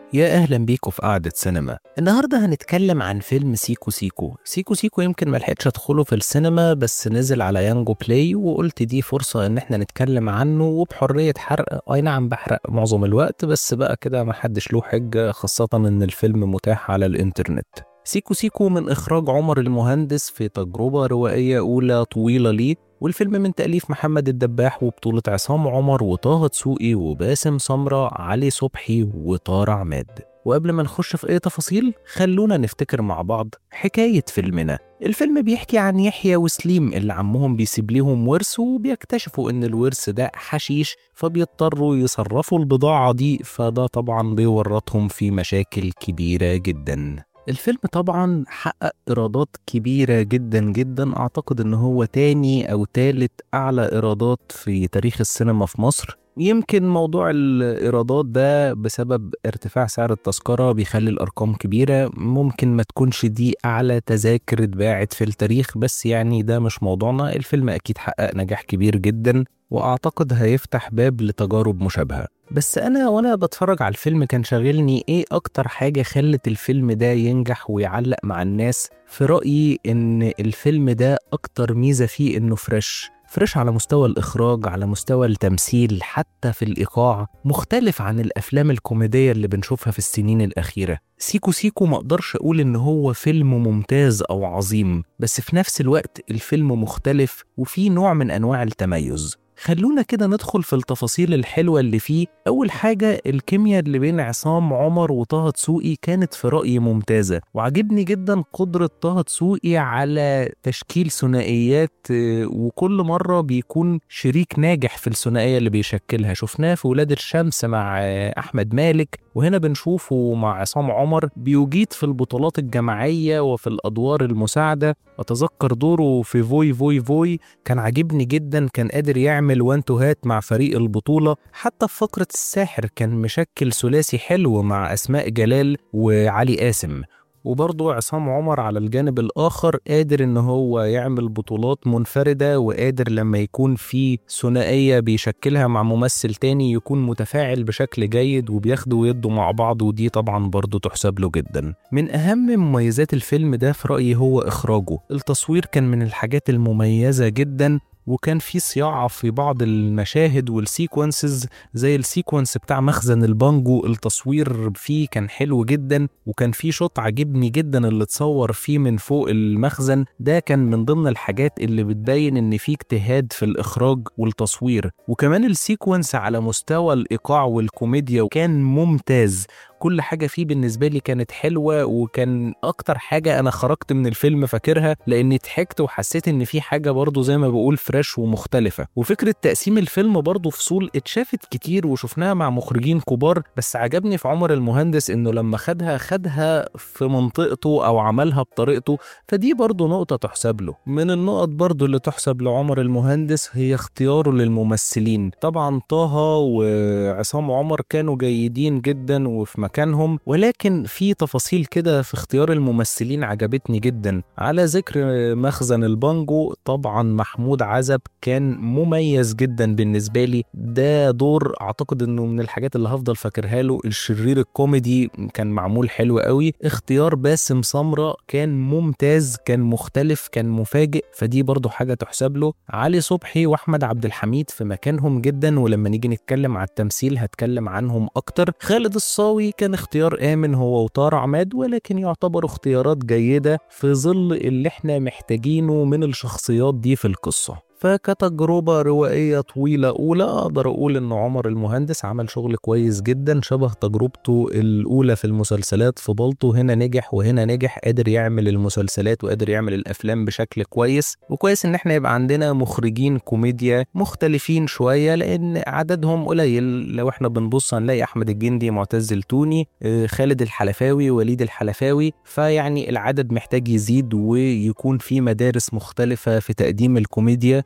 يا أهلا بيكم في قعدة سينما النهاردة هنتكلم عن فيلم سيكو سيكو سيكو سيكو يمكن ملحقتش أدخله في السينما بس نزل على يانجو بلاي وقلت دي فرصة إن احنا نتكلم عنه وبحرية حرق أي نعم بحرق معظم الوقت بس بقى كده محدش له حجة خاصة إن الفيلم متاح على الإنترنت سيكو سيكو من إخراج عمر المهندس في تجربة روائية أولى طويلة ليه والفيلم من تأليف محمد الدباح وبطولة عصام عمر وطه دسوقي وباسم سمرة علي صبحي وطارق عماد وقبل ما نخش في أي تفاصيل خلونا نفتكر مع بعض حكاية فيلمنا الفيلم بيحكي عن يحيى وسليم اللي عمهم بيسيب ليهم ورث وبيكتشفوا إن الورث ده حشيش فبيضطروا يصرفوا البضاعة دي فده طبعا بيورطهم في مشاكل كبيرة جداً الفيلم طبعا حقق ايرادات كبيره جدا جدا اعتقد ان هو تاني او تالت اعلى ايرادات في تاريخ السينما في مصر يمكن موضوع الايرادات ده بسبب ارتفاع سعر التذكره بيخلي الارقام كبيره ممكن ما تكونش دي اعلى تذاكر اتباعت في التاريخ بس يعني ده مش موضوعنا الفيلم اكيد حقق نجاح كبير جدا واعتقد هيفتح باب لتجارب مشابهه بس انا وانا بتفرج على الفيلم كان شاغلني ايه اكتر حاجه خلت الفيلم ده ينجح ويعلق مع الناس في رايي ان الفيلم ده اكتر ميزه فيه انه فريش فريش على مستوى الإخراج على مستوى التمثيل حتى في الإيقاع مختلف عن الأفلام الكوميدية اللي بنشوفها في السنين الأخيرة سيكو سيكو ما أقدرش أقول إن هو فيلم ممتاز أو عظيم بس في نفس الوقت الفيلم مختلف وفيه نوع من أنواع التميز خلونا كده ندخل في التفاصيل الحلوة اللي فيه أول حاجة الكيمياء اللي بين عصام عمر وطه دسوقي كانت في رأيي ممتازة وعجبني جدا قدرة طه دسوقي على تشكيل ثنائيات وكل مرة بيكون شريك ناجح في الثنائية اللي بيشكلها شفناه في ولاد الشمس مع أحمد مالك وهنا بنشوفه مع عصام عمر بيجيد في البطولات الجماعية وفي الأدوار المساعدة أتذكر دوره في فوي فوي فوي كان عاجبني جدا كان قادر يعمل وان هات مع فريق البطولة حتى في فقرة الساحر كان مشكل ثلاثي حلو مع أسماء جلال وعلي قاسم وبرضه عصام عمر على الجانب الآخر قادر إن هو يعمل بطولات منفردة وقادر لما يكون في ثنائية بيشكلها مع ممثل تاني يكون متفاعل بشكل جيد وبياخدوا ويدوا مع بعض ودي طبعا برضه تحسب له جدا من أهم مميزات الفيلم ده في رأيي هو إخراجه التصوير كان من الحاجات المميزة جدا وكان في صياعة في بعض المشاهد والسيكونسز زي السيكونس بتاع مخزن البانجو التصوير فيه كان حلو جدا وكان في شوط عجبني جدا اللي اتصور فيه من فوق المخزن ده كان من ضمن الحاجات اللي بتبين ان في اجتهاد في الاخراج والتصوير وكمان السيكونس على مستوى الايقاع والكوميديا كان ممتاز كل حاجة فيه بالنسبة لي كانت حلوة وكان أكتر حاجة أنا خرجت من الفيلم فاكرها لأني ضحكت وحسيت إن في حاجة برضو زي ما بقول فريش ومختلفة وفكرة تقسيم الفيلم برضو فصول اتشافت كتير وشفناها مع مخرجين كبار بس عجبني في عمر المهندس إنه لما خدها خدها في منطقته أو عملها بطريقته فدي برضو نقطة تحسب له من النقط برضو اللي تحسب لعمر المهندس هي اختياره للممثلين طبعا طه وعصام عمر كانوا جيدين جدا وفي مكانهم ولكن في تفاصيل كده في اختيار الممثلين عجبتني جدا على ذكر مخزن البانجو طبعا محمود عزب كان مميز جدا بالنسبة لي ده دور اعتقد انه من الحاجات اللي هفضل فاكرها له الشرير الكوميدي كان معمول حلو قوي اختيار باسم سمرة كان ممتاز كان مختلف كان مفاجئ فدي برضو حاجة تحسب له علي صبحي واحمد عبد الحميد في مكانهم جدا ولما نيجي نتكلم على التمثيل هتكلم عنهم اكتر خالد الصاوي كان اختيار آمن هو وطار عماد ولكن يعتبروا اختيارات جيدة في ظل اللي احنا محتاجينه من الشخصيات دي في القصة فكتجربة روائية طويلة أولى أقدر أقول إن عمر المهندس عمل شغل كويس جدا شبه تجربته الأولى في المسلسلات في بلطو هنا نجح وهنا نجح قادر يعمل المسلسلات وقادر يعمل الأفلام بشكل كويس وكويس إن إحنا يبقى عندنا مخرجين كوميديا مختلفين شوية لأن عددهم قليل لو إحنا بنبص هنلاقي أحمد الجندي معتز التوني خالد الحلفاوي وليد الحلفاوي فيعني العدد محتاج يزيد ويكون في مدارس مختلفة في تقديم الكوميديا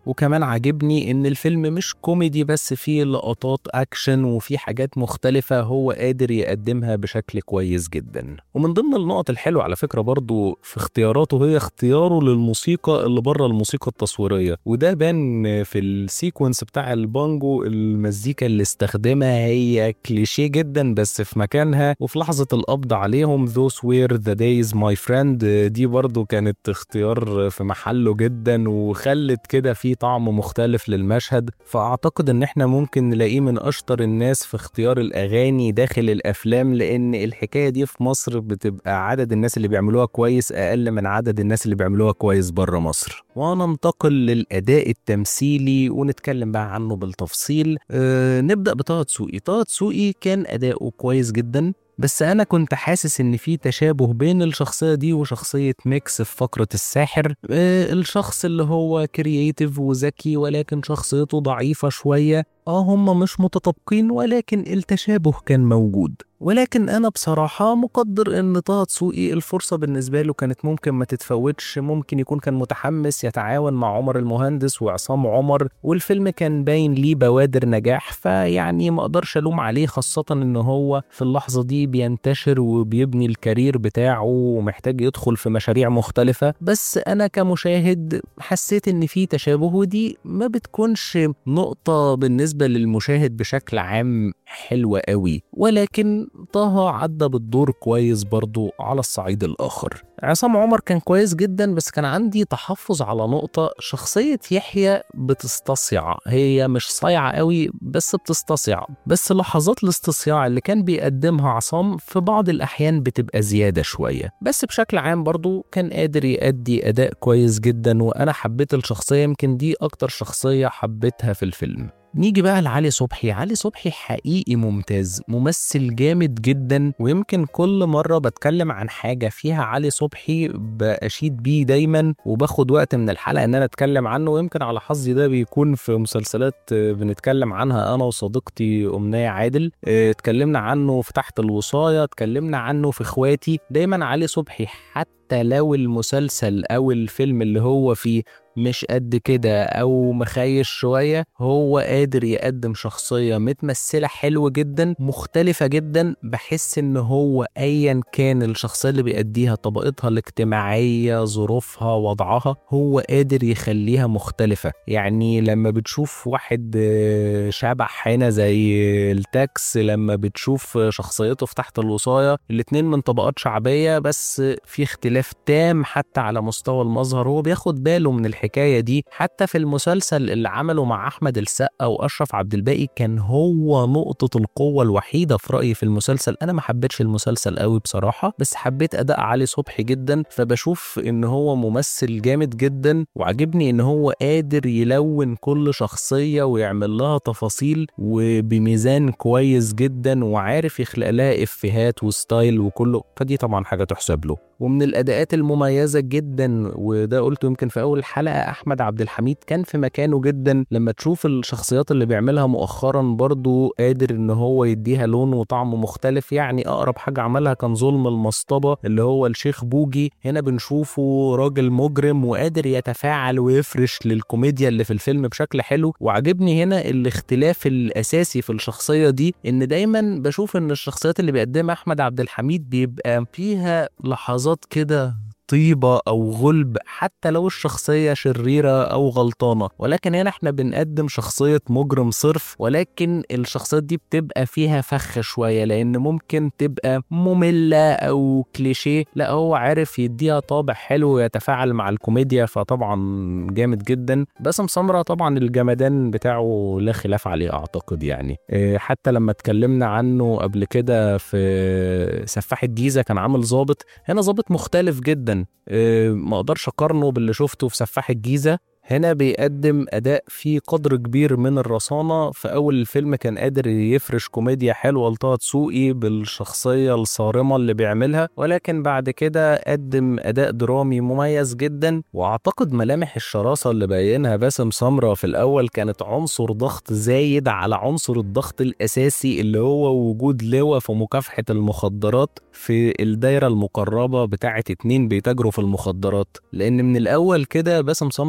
وكمان عاجبني ان الفيلم مش كوميدي بس فيه لقطات اكشن وفيه حاجات مختلفة هو قادر يقدمها بشكل كويس جدا ومن ضمن النقط الحلوة على فكرة برضو في اختياراته هي اختياره للموسيقى اللي بره الموسيقى التصويرية وده بان في السيكونس بتاع البانجو المزيكا اللي استخدمها هي كليشيه جدا بس في مكانها وفي لحظة القبض عليهم those were the days my friend دي برضو كانت اختيار في محله جدا وخلت كده في طعم مختلف للمشهد فأعتقد إن احنا ممكن نلاقيه من أشطر الناس في اختيار الأغاني داخل الأفلام لأن الحكاية دي في مصر بتبقى عدد الناس اللي بيعملوها كويس أقل من عدد الناس اللي بيعملوها كويس بره مصر وننتقل للأداء التمثيلي ونتكلم بقى عنه بالتفصيل أه نبدأ بطه دسوقي طه دسوقي كان أداؤه كويس جدا بس أنا كنت حاسس إن في تشابه بين الشخصية دي وشخصية ميكس في فقرة الساحر أه الشخص اللي هو كرييتيف وذكي ولكن شخصيته ضعيفة شوية اه هم مش متطابقين ولكن التشابه كان موجود ولكن انا بصراحة مقدر ان طه دسوقي الفرصة بالنسبة له كانت ممكن ما تتفوتش ممكن يكون كان متحمس يتعاون مع عمر المهندس وعصام عمر والفيلم كان باين ليه بوادر نجاح فيعني ما اقدرش الوم عليه خاصة ان هو في اللحظة دي بينتشر وبيبني الكارير بتاعه ومحتاج يدخل في مشاريع مختلفة بس انا كمشاهد حسيت ان في تشابه ودي ما بتكونش نقطة بالنسبة بالنسبة للمشاهد بشكل عام حلوة قوي ولكن طه عدى بالدور كويس برضو على الصعيد الآخر عصام عمر كان كويس جدا بس كان عندي تحفظ على نقطة شخصية يحيى بتستصيع هي مش صايعة قوي بس بتستصيع بس لحظات الاستصياع اللي كان بيقدمها عصام في بعض الأحيان بتبقى زيادة شوية بس بشكل عام برضو كان قادر يأدي أداء كويس جدا وأنا حبيت الشخصية يمكن دي أكتر شخصية حبيتها في الفيلم نيجي بقى لعلي صبحي علي صبحي حقيقي ممتاز ممثل جامد جدا ويمكن كل مرة بتكلم عن حاجة فيها علي صبحي بأشيد بيه دايما وباخد وقت من الحلقة ان انا اتكلم عنه ويمكن على حظي ده بيكون في مسلسلات بنتكلم عنها انا وصديقتي أمنية عادل اتكلمنا عنه في تحت الوصاية اتكلمنا عنه في اخواتي دايما علي صبحي حتى لو المسلسل او الفيلم اللي هو فيه مش قد كده او مخيش شويه هو قادر يقدم شخصيه متمثله حلو جدا مختلفه جدا بحس ان هو ايا كان الشخصيه اللي بيأديها طبقتها الاجتماعيه ظروفها وضعها هو قادر يخليها مختلفه يعني لما بتشوف واحد شبح هنا زي التاكس لما بتشوف شخصيته في تحت الوصايه الاتنين من طبقات شعبيه بس في اختلاف تام حتى على مستوى المظهر هو بياخد باله من الحكايه دي حتى في المسلسل اللي عمله مع احمد السقا واشرف عبد الباقي كان هو نقطه القوه الوحيده في رايي في المسلسل انا ما حبيتش المسلسل قوي بصراحه بس حبيت اداء علي صبحي جدا فبشوف ان هو ممثل جامد جدا وعجبني ان هو قادر يلون كل شخصيه ويعمل لها تفاصيل وبميزان كويس جدا وعارف يخلق لها افيهات وستايل وكله فدي طبعا حاجه تحسب له ومن الاداءات المميزه جدا وده قلته يمكن في اول حلقه احمد عبد الحميد كان في مكانه جدا لما تشوف الشخصيات اللي بيعملها مؤخرا برضو قادر ان هو يديها لون وطعم مختلف يعني اقرب حاجه عملها كان ظلم المصطبه اللي هو الشيخ بوجي هنا بنشوفه راجل مجرم وقادر يتفاعل ويفرش للكوميديا اللي في الفيلم بشكل حلو وعجبني هنا الاختلاف الاساسي في الشخصيه دي ان دايما بشوف ان الشخصيات اللي بيقدمها احمد عبد الحميد بيبقى فيها لحظات كده طيبة أو غلب حتى لو الشخصية شريرة أو غلطانة ولكن هنا احنا بنقدم شخصية مجرم صرف ولكن الشخصيات دي بتبقى فيها فخ شوية لأن ممكن تبقى مملة أو كليشيه لا هو عارف يديها طابع حلو ويتفاعل مع الكوميديا فطبعا جامد جدا باسم سمرة طبعا الجمدان بتاعه لا خلاف عليه أعتقد يعني حتى لما اتكلمنا عنه قبل كده في سفاح الجيزة كان عامل ظابط هنا ظابط مختلف جدا ما اقدرش اقارنه باللي شفته في سفاح الجيزه هنا بيقدم أداء فيه قدر كبير من الرصانة في أول الفيلم كان قادر يفرش كوميديا حلوة لطه دسوقي بالشخصية الصارمة اللي بيعملها ولكن بعد كده قدم أداء درامي مميز جدا وأعتقد ملامح الشراسة اللي بينها باسم سمرة في الأول كانت عنصر ضغط زايد على عنصر الضغط الأساسي اللي هو وجود لواء في مكافحة المخدرات في الدايرة المقربة بتاعة اتنين بيتاجروا في المخدرات لأن من الأول كده باسم سمرة حس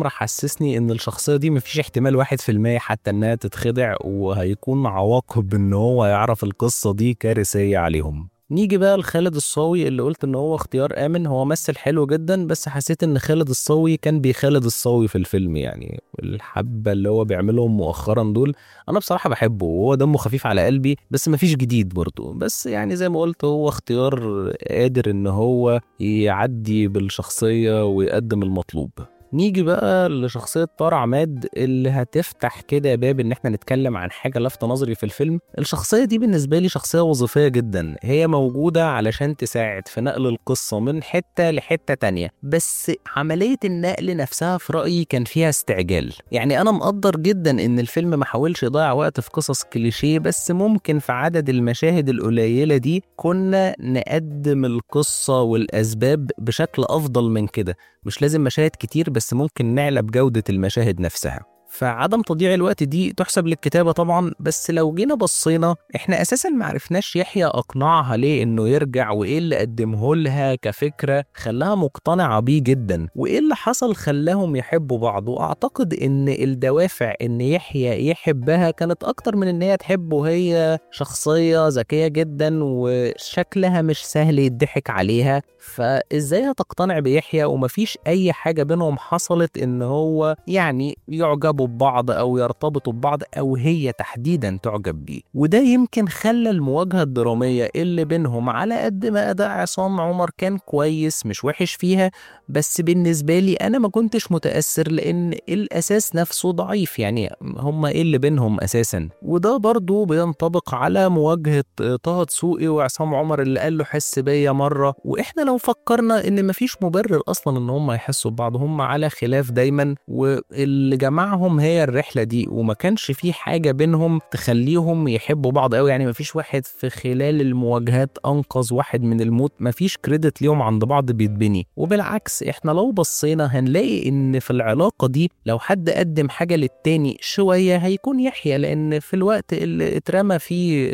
محسسني ان الشخصيه دي مفيش احتمال واحد في المية حتى انها تتخدع وهيكون عواقب ان هو يعرف القصه دي كارثيه عليهم نيجي بقى لخالد الصاوي اللي قلت ان هو اختيار امن هو مثل حلو جدا بس حسيت ان خالد الصاوي كان بيخالد الصاوي في الفيلم يعني الحبه اللي هو بيعملهم مؤخرا دول انا بصراحه بحبه وهو دمه خفيف على قلبي بس مفيش جديد برضه بس يعني زي ما قلت هو اختيار قادر ان هو يعدي بالشخصيه ويقدم المطلوب نيجي بقى لشخصية طار عماد اللي هتفتح كده باب إن إحنا نتكلم عن حاجة لافتة نظري في الفيلم، الشخصية دي بالنسبة لي شخصية وظيفية جدا، هي موجودة علشان تساعد في نقل القصة من حتة لحتة تانية، بس عملية النقل نفسها في رأيي كان فيها استعجال، يعني أنا مقدر جدا إن الفيلم ما حاولش يضيع وقت في قصص كليشيه بس ممكن في عدد المشاهد القليلة دي كنا نقدم القصة والأسباب بشكل أفضل من كده، مش لازم مشاهد كتير بس ممكن نعلى بجودة المشاهد نفسها فعدم تضييع الوقت دي تحسب للكتابة طبعا بس لو جينا بصينا احنا اساسا معرفناش يحيى اقنعها ليه انه يرجع وايه اللي قدمه لها كفكرة خلاها مقتنعة بيه جدا وايه اللي حصل خلاهم يحبوا بعض واعتقد ان الدوافع ان يحيى يحبها كانت اكتر من ان هي تحبه هي شخصية ذكية جدا وشكلها مش سهل يضحك عليها فازاي هتقتنع بيحيى ومفيش اي حاجة بينهم حصلت ان هو يعني يعجبوا ببعض او يرتبطوا ببعض او هي تحديدا تعجب بيه وده يمكن خلى المواجهة الدرامية اللي بينهم على قد ما اداء عصام عمر كان كويس مش وحش فيها بس بالنسبة لي انا ما كنتش متأثر لان الاساس نفسه ضعيف يعني هما ايه اللي بينهم اساسا وده برضو بينطبق على مواجهة طه دسوقي وعصام عمر اللي قال له حس بيا مرة واحنا لو فكرنا ان مفيش مبرر اصلا ان هم يحسوا ببعض هم على خلاف دايما واللي جمعهم هي الرحله دي وما كانش في حاجه بينهم تخليهم يحبوا بعض قوي يعني مفيش واحد في خلال المواجهات انقذ واحد من الموت مفيش كريدت ليهم عند بعض بيتبني وبالعكس احنا لو بصينا هنلاقي ان في العلاقه دي لو حد قدم حاجه للتاني شويه هيكون يحيى لان في الوقت اللي اترمى فيه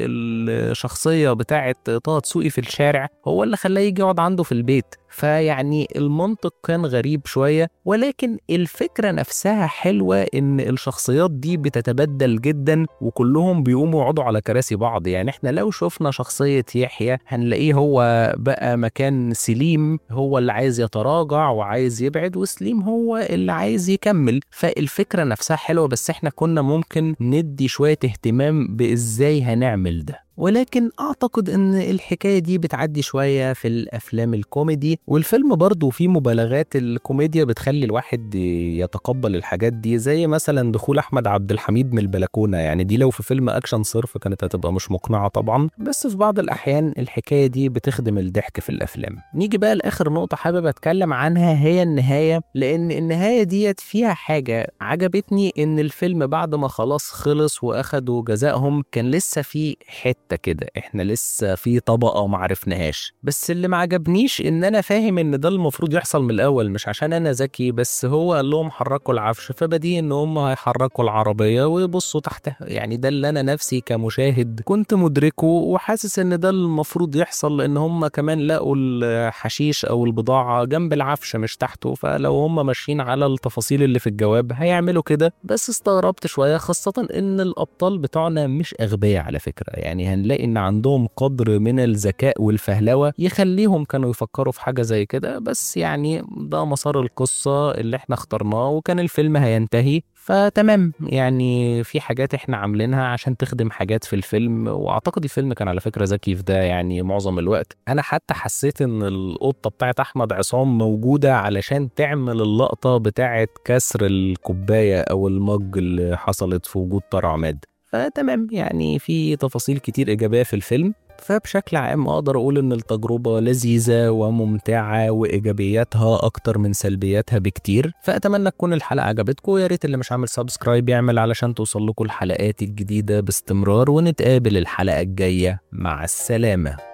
الشخصيه بتاعه طه دسوقي في الشارع هو اللي خلاه يجي يقعد عنده في البيت فيعني المنطق كان غريب شوية ولكن الفكرة نفسها حلوة إن الشخصيات دي بتتبدل جدا وكلهم بيقوموا يقعدوا على كراسي بعض يعني إحنا لو شفنا شخصية يحيى هنلاقيه هو بقى مكان سليم هو اللي عايز يتراجع وعايز يبعد وسليم هو اللي عايز يكمل فالفكرة نفسها حلوة بس إحنا كنا ممكن ندي شوية اهتمام بإزاي هنعمل ده ولكن أعتقد إن الحكاية دي بتعدي شوية في الأفلام الكوميدي والفيلم برضه فيه مبالغات الكوميديا بتخلي الواحد يتقبل الحاجات دي زي مثلا دخول أحمد عبد الحميد من البلكونة يعني دي لو في فيلم أكشن صرف كانت هتبقى مش مقنعة طبعا بس في بعض الأحيان الحكاية دي بتخدم الضحك في الأفلام نيجي بقى لآخر نقطة حابب أتكلم عنها هي النهاية لأن النهاية ديت فيها حاجة عجبتني إن الفيلم بعد ما خلاص خلص وأخدوا جزائهم كان لسه في حتة حته كده احنا لسه في طبقه ما عرفناهاش بس اللي ما عجبنيش ان انا فاهم ان ده المفروض يحصل من الاول مش عشان انا ذكي بس هو قال لهم حركوا العفش فبديهي ان هم هيحركوا العربيه ويبصوا تحتها يعني ده اللي انا نفسي كمشاهد كنت مدركه وحاسس ان ده المفروض يحصل لان هم كمان لقوا الحشيش او البضاعه جنب العفش مش تحته فلو هم ماشيين على التفاصيل اللي في الجواب هيعملوا كده بس استغربت شويه خاصه ان الابطال بتوعنا مش اغبياء على فكره يعني هنلاقي ان عندهم قدر من الذكاء والفهلوه يخليهم كانوا يفكروا في حاجه زي كده بس يعني ده مسار القصه اللي احنا اخترناه وكان الفيلم هينتهي فتمام يعني في حاجات احنا عاملينها عشان تخدم حاجات في الفيلم واعتقد الفيلم كان على فكره ذكي في ده يعني معظم الوقت انا حتى حسيت ان القطه بتاعت احمد عصام موجوده علشان تعمل اللقطه بتاعت كسر الكوبايه او المج اللي حصلت في وجود طار عماد فتمام يعني في تفاصيل كتير إيجابية في الفيلم فبشكل عام أقدر أقول إن التجربة لذيذة وممتعة وإيجابياتها أكتر من سلبياتها بكتير فأتمنى تكون الحلقة عجبتكم ويا ريت اللي مش عامل سبسكرايب يعمل علشان توصل لكم الحلقات الجديدة باستمرار ونتقابل الحلقة الجاية مع السلامة